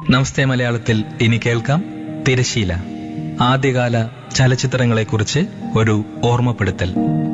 നമസ്തേ മലയാളത്തിൽ ഇനി കേൾക്കാം തിരശീല ആദ്യകാല ചലച്ചിത്രങ്ങളെക്കുറിച്ച് ഒരു ഓർമ്മപ്പെടുത്തൽ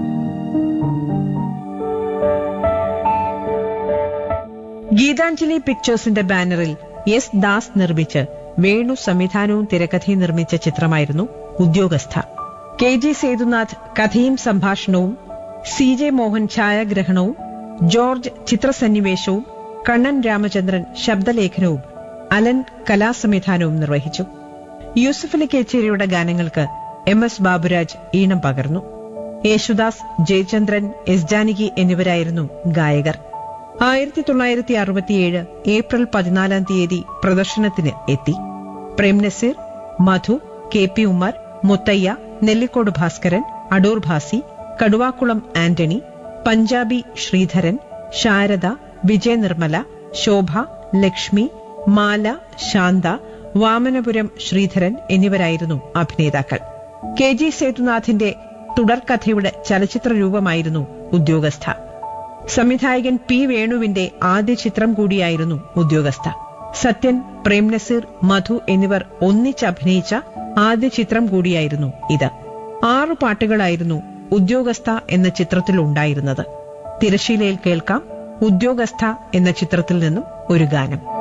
ഗീതാഞ്ജലി പിക്ചേഴ്സിന്റെ ബാനറിൽ എസ് ദാസ് നിർമ്മിച്ച് വേണു സംവിധാനവും തിരക്കഥയും നിർമ്മിച്ച ചിത്രമായിരുന്നു ഉദ്യോഗസ്ഥ കെ ജി സേതുനാഥ് കഥയും സംഭാഷണവും സി ജെ മോഹൻ ഛായാഗ്രഹണവും ജോർജ് ചിത്രസന്നിവേശവും കണ്ണൻ രാമചന്ദ്രൻ ശബ്ദലേഖനവും അലൻ കലാസംവിധാനവും നിർവഹിച്ചു യൂസഫലി കേച്ചേരിയുടെ ഗാനങ്ങൾക്ക് എം എസ് ബാബുരാജ് ഈണം പകർന്നു യേശുദാസ് ജയചന്ദ്രൻ എസ് ജാനകി എന്നിവരായിരുന്നു ഗായകർ ആയിരത്തി തൊള്ളായിരത്തി അറുപത്തിയേഴ് ഏപ്രിൽ പതിനാലാം തീയതി പ്രദർശനത്തിന് എത്തി Prem Nazir Madhu K P Ummer Muthaiah Nellikode Bhaskaran Adoor Bhasi Kaduvakulam Antony Punjabi Sreedharan Sarada Vijaya Nirmala Shobha Lakshmi Mala Santha Vamanapuram Sreedharan എന്നിവരായിരുന്നു അഭിനേതാക്കൾ കെ ജി സേതുനാഥിന്റെ തുടർക്കഥയുടെ ചലച്ചിത്ര രൂപമായിരുന്നു ഉദ്യോഗസ്ഥ സംവിധായകൻ പി വേണുവിന്റെ ആദ്യ ചിത്രം കൂടിയായിരുന്നു ഉദ്യോഗസ്ഥ സത്യൻ പ്രേം നസീർ മധു എന്നിവർ ഒന്നിച്ച് അഭിനയിച്ച ആദ്യ ചിത്രം കൂടിയായിരുന്നു ഇത് ആറു പാട്ടുകളായിരുന്നു ഉദ്യോഗസ്ഥ എന്ന ചിത്രത്തിൽ ഉണ്ടായിരുന്നത് തിരശീലയിൽ കേൾക്കാം ഉദ്യോഗസ്ഥ എന്ന ചിത്രത്തിൽ നിന്നും ഒരു ഗാനം